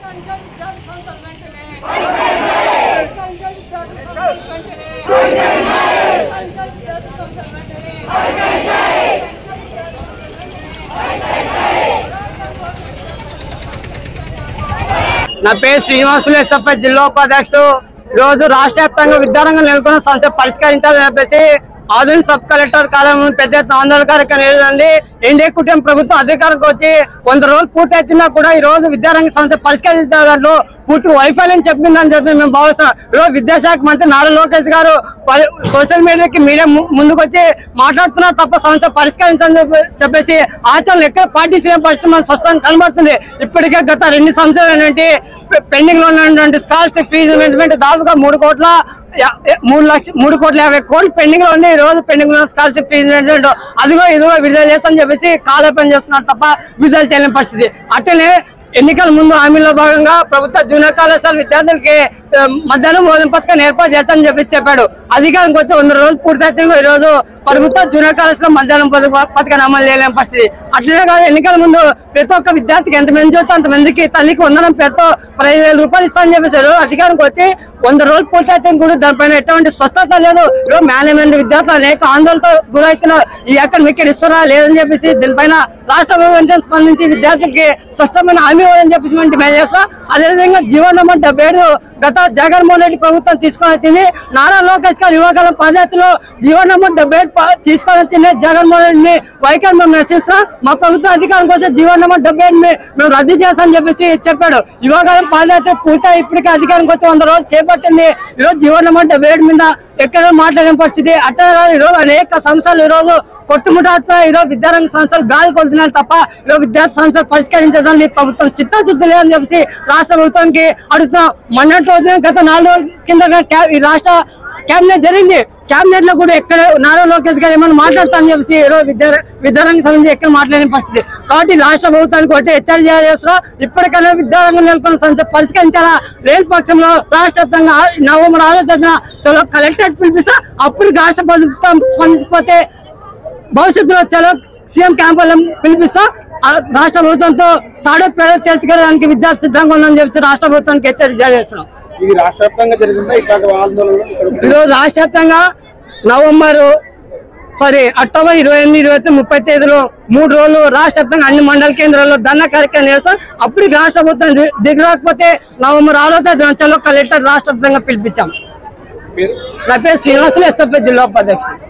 నా పేరు శ్రీనివాసులు ఎస్ఎఫ్ఐ జిల్లా ఉపాధ్యక్షుడు ఈ రోజు రాష్ట్ర వ్యాప్తంగా విద్యారంగం నెలకొన్న సమస్య పరిష్కరించాలని చెప్పేసి ఆధునిక సబ్ కలెక్టర్ కార్యాలయం పెద్ద ఎత్తున ఆందోళన కార్యక్రమం నిర్వహించండి ఎన్డీఏ కుటుంబం ప్రభుత్వం అధికారంకి వచ్చి వంద రోజులు పూర్తి అవుతున్నా కూడా ఈ రోజు విద్యారంగ సమస్య పరిష్కరించాలంటూ పూర్తి వైఫల్యం చెప్పిందని చెప్పి మేము భావిస్తున్నాం ఈరోజు విద్యాశాఖ మంత్రి నారా లోకేష్ గారు పరి- సోషల్ మీడియాకి మీడియా ము- ముందుకు వచ్చి మాట్లాడుతున్నారు తప్ప సమస్య పరిష్కరించని చెప్పి- చెప్పేసి ఆచరణ ఎక్కడ పాటించిన పరిస్థితి మనకు స్పష్టంగా కనబడుతుంది ఇప్పటికే గత రెండు సంవత్సరాలు ఏంటి పెండింగ్ లో ఉన్నటువంటి స్కాలర్షిప్ ఫీజు రిమెంట్ దాదాపుగా మూడు కోట్ల యా- యా- మూడు లక్ష మూడు కోట్ల యాభై కోట్లు పెండింగ్ లో ఉన్నాయి ఈ రోజు పెండింగ్ లో స్కాలర్షిప్ ఫీజు రిమెంట్ అదిగో ఇదిగో విడుదల చేస్తామని చెప్పేసి కాలపని చేస్తున్నారు తప్ప విడుదల చేయలేని పరిస్థితి అట్లనే ఎన్నికల ముందు హామీలో భాగంగా ప్రభుత్వ జూనియర్ కళాశాల విద్యార్థులకి ఆ, మధ్యాహ్నం భోజన పథకాన్ని ఏర్పాటు చేస్తానని చెప్పేసి చెప్పాడు అధికారం వచ్చి వంద రోజులు పూర్తి ఈ రోజు ప్రభుత్వ జూనియర్ కళాశాల మధ్యాహ్నం పథక- పథకాన్ని అమలు చేయలేని పరిస్థితి అట్లనే కాదు ఎన్నికల ముందు ప్రతి ఒక్క విద్యార్థికి ఎంత మంది చూస్తే అంత మందికి తల్లికి వందనం పేరుతో పదిహేను వేల రూపాయలు ఇస్తానని చెప్పేసారు అధికారంకి వచ్చి వంద రోజులు పూర్తి అయితే కూడా దానిపైన ఎటువంటి స్వస్థత లేదు ఈరోజు మేనేజ్మెంట్ విద్యార్థులు అనేక ఆందోళనతో గురవుతున్నారు ఈ అక్కడ మీకు ఇస్తారా లేదని చెప్పేసి దీనిపైన రాష్ట్ర ప్రభుత్వం స్పందించి విద్యార్థులకి స్పష్టమైన హామీ ఇవ్వాలని చెప్పేసి మేము డిమాండ్ చేస్తాం అదేవిధంగా జీవన్ నెంబర్ డెబ్బై ఏడు గత జగన్మోహన్ రెడ్డి ప్రభుత్వం తీసుకొని వచ్చింది నారా లోకేష్ గారు యువకాలం పాదయాత్రలో జీవన్ నెంబర్ డెబ్బై ఏడు ప- తీసుకొని వచ్చింది జగన్మోహన్ రెడ్డిని వైఖరి మేము నశిస్తాం మా ప్రభుత్వం అధికారం కోసం జీవన్ నెంబర్ డెబ్బై ఏడుని మేము రద్దు చేస్తామని చెప్పేసి చెప్పాడు యువకాలం పాదయాత్ర పూర్తి ఇప్పటికే అధికారం కోసం వంద రోజులు చేపట్టింది ఈరోజు జీవన్ నెంబర్ డెబ్బై ఏడు మీద ఎక్కడ మాట్లాడిన పరిస్థితి అట్లా కాదు ఈరోజు అనేక సంస్థలు ఈరోజు కొట్టుముటాడుతున్నాయి ఈరోజు విద్యారంగ సంస్థలు గాలి కొడుతున్నారు తప్ప ఈరోజు విద్యార్థి సంస్థలు పరిష్కరించడానికి ప్రభుత్వం చిత్తశుద్ధి లేదని చెప్పేసి రాష్ట్ర ప్రభుత్వానికి అడుగుతున్నాం మొన్నటి రోజున గత నాలుగు రోజుల కింద క్యా- ఈ రాష్ట్ర క్యాబినెట్ జరిగింది క్యాబినెట్ లో కూడా ఎక్కడ నారా లోకేష్ గారు ఏమైనా మాట్లాడతానని చెప్పేసి ఈరోజు విద్యా విద్యారంగ సంబంధించి ఎక్కడ మాట్లాడిన పరిస్థితి కాబట్టి రాష్ట్ర ప్రభుత్వానికి ఒకటి హెచ్చరిక చేస్తున్నాం ఇప్పటికైనా విద్యారంగం నెలకొన్న సంస్థ పరిష్కరించాలా లేని పక్షంలో రాష్ట్ర వ్యాప్తంగా నవంబర్ ఆరో తేదీన చలో కలెక్టరేట్ పిలిపిస్తా అప్పుడు రాష్ట్ర ప్రభుత్వం స్పందించకపోతే భవిష్యత్తులో చలో సీఎం క్యాంపులను పిలిపిస్తా ఆ రాష్ట్ర ప్రభుత్వంతో తాడే పేద తెలుసుకోవడానికి విద్యార్థి సిద్ధంగా ఉందని చెప్పి రాష్ట్ర ప్రభుత్వానికి హెచ్చరిక జారీ చేస్తున్నాం ఇది రాష్ట్ర వ్యాప్తంగా జరిగిందా ఇట్లాంటి ఆందోళనలు ఇక్కడ ఈరోజు రాష్ట్ర వ్యాప్తంగా నవంబర్ సారీ అక్టోబర్ ఇరవై ఎనిమిది ఇరవై తొమ్మిది ముప్పై తేదీలో మూడు రోజులు రాష్ట్ర వ్యాప్తంగా అన్ని మండల కేంద్రాల్లో ధర్నా కార్యక్రమం చేస్తాం అప్పుడు రాష్ట్ర ప్రభుత్వం ది- దిగి రాకపోతే నవంబర్ ఆరో తేదీ కలెక్టర్ రాష్ట్ర వ్యాప్తంగా పిలిపించాం పేరు నా పేరు శ్రీనివాసులు ఎస్ఎఫ్ఐ జిల్లా ఉపాధ్యక్షుడు